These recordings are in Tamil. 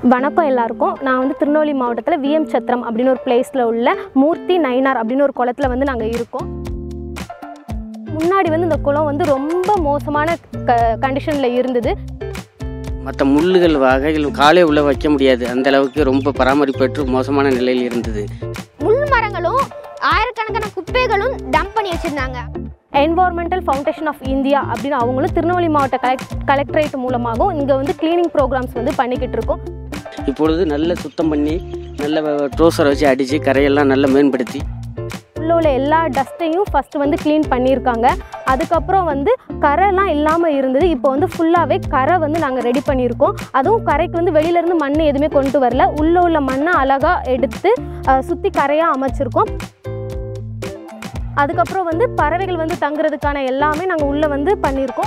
வணக்கம் எல்லாருக்கும் நான் வந்து திருநெல்வேலி மாவட்டத்தில் விஎம் சத்திரம் அப்படின்னு ஒரு பிளேஸில் உள்ள மூர்த்தி நயினார் அப்படின்னு ஒரு குளத்துல வந்து நாங்கள் இருக்கோம் முன்னாடி வந்து இந்த குளம் வந்து ரொம்ப மோசமான க கண்டிஷனில் இருந்தது மற்ற முள்ளுகள் வகைகள் காலே உள்ள வைக்க முடியாது அந்த அளவுக்கு ரொம்ப பராமரிப்பற்று மோசமான நிலையில் இருந்தது முள் மரங்களும் ஆயிரக்கணக்கான குப்பைகளும் டம்ப் பண்ணி வச்சிருந்தாங்க என்வாரன்மெண்டல் ஃபவுண்டேஷன் ஆஃப் இந்தியா அப்படின்னு அவங்களும் திருநெல்வேலி மாவட்ட கலெக்ட் கலெக்டரேட் மூலமாகவும் இங்கே வந்து க்ளீனிங் ப்ரோக்ராம்ஸ் வந்து பண்ணிக்கிட்டு இருக்கோம் இப்பொழுது நல்ல சுத்தம் பண்ணி நல்ல ட்ரோசரை வச்சு அடித்து கரையெல்லாம் நல்லா மேம்படுத்தி உள்ள உள்ள எல்லா டஸ்ட்டையும் ஃபஸ்ட்டு வந்து க்ளீன் பண்ணியிருக்காங்க அதுக்கப்புறம் வந்து கரைலாம் இல்லாமல் இருந்தது இப்போ வந்து ஃபுல்லாகவே கரை வந்து நாங்கள் ரெடி பண்ணியிருக்கோம் அதுவும் கரைக்கு வந்து வெளியிலேருந்து மண் எதுவுமே கொண்டு வரல உள்ளே உள்ள மண்ணை அழகாக எடுத்து சுற்றி கரையாக அமைச்சிருக்கோம் அதுக்கப்புறம் வந்து பறவைகள் வந்து தங்குறதுக்கான எல்லாமே நாங்கள் உள்ளே வந்து பண்ணியிருக்கோம்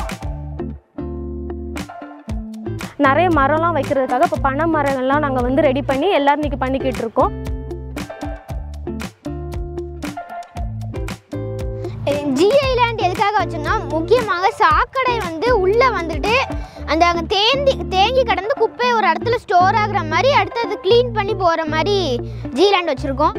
நிறைய மரம்லாம் வைக்கிறதுக்காக இப்போ பனை மரங்கள்லாம் நாங்கள் வந்து ரெடி பண்ணி எல்லோரும் இன்றைக்கி பண்ணிக்கிட்டு இருக்கோம் ஜிஐ லேண்ட் எதுக்காக வச்சோம்னா முக்கியமாக சாக்கடை வந்து உள்ளே வந்துட்டு அந்த அங்கே தேந்தி தேங்கி கிடந்து குப்பை ஒரு இடத்துல ஸ்டோர் ஆகுற மாதிரி அடுத்து அது க்ளீன் பண்ணி போகிற மாதிரி ஜி லேண்ட் வச்சுருக்கோம்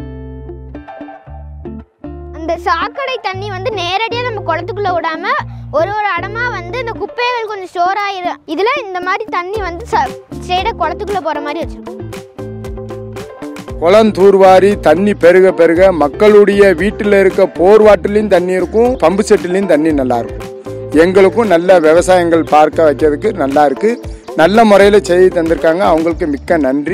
அந்த சாக்கடை தண்ணி வந்து நேரடியாக நம்ம குளத்துக்குள்ளே விடாம ஒரு ஒரு இடமா வந்து இந்த குப்பைகள் கொஞ்சம் ஸ்டோர் ஆகிடும் இதில் இந்த மாதிரி தண்ணி வந்து ச ஸ்ட்ரெயிட்டாக குளத்துக்குள்ளே போகிற மாதிரி வச்சுருக்கோம் குளம் தூர்வாரி தண்ணி பெருக பெருக மக்களுடைய வீட்டில் இருக்க போர் வாட்டிலையும் தண்ணி இருக்கும் பம்பு செட்டுலையும் தண்ணி நல்லா இருக்கும் எங்களுக்கும் நல்ல விவசாயங்கள் பார்க்க வைக்கிறதுக்கு நல்லா இருக்கு நல்ல முறையில் செய்து தந்திருக்காங்க அவங்களுக்கு மிக்க நன்றி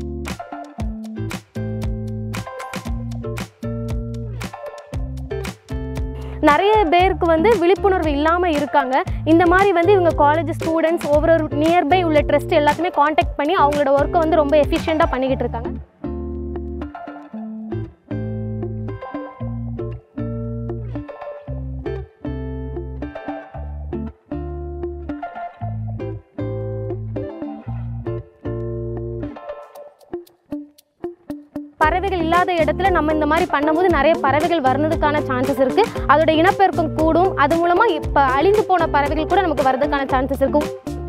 நிறைய பேருக்கு வந்து விழிப்புணர்வு இல்லாமல் இருக்காங்க இந்த மாதிரி வந்து இவங்க காலேஜ் ஸ்டூடெண்ட்ஸ் ஒவ்வொரு நியர்பை உள்ள ட்ரஸ்ட் எல்லாத்தையுமே காண்டாக்ட் பண்ணி அவங்களோட ஒர்க்கை வந்து ரொம்ப எஃபிஷியண்ட்டாக பண்ணிக்கிட்டு இருக்காங்க பறவைகள் இல்லாத இடத்துல நம்ம இந்த மாதிரி பண்ணும்போது நிறைய பறவைகள் வர்றதுக்கான சான்சஸ் இருக்குது அதோட இனப்பெருக்கம் கூடும் அது மூலமாக இப்போ அழிந்து போன பறவைகள் கூட நமக்கு வர்றதுக்கான சான்சஸ் இருக்கும்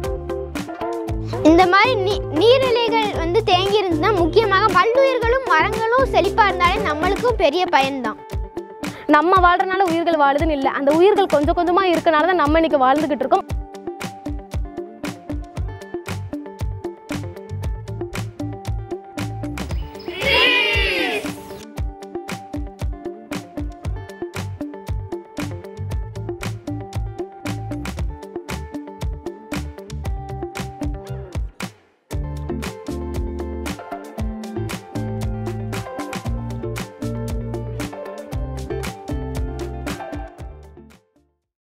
இந்த மாதிரி நீ நீர்நிலைகள் வந்து தேங்கி இருந்துச்சுன்னா முக்கியமாக பல்லுயிர்களும் மரங்களும் செழிப்பாக இருந்தாலே நம்மளுக்கும் பெரிய பயன்தான் நம்ம வாழ்றனால உயிர்கள் வாழுதுன்னு இல்லை அந்த உயிர்கள் கொஞ்சம் கொஞ்சமாக இருக்கனால தான் நம்ம இன்னைக்கு வாழ்ந்துக்கிட்டு இருக்கோம்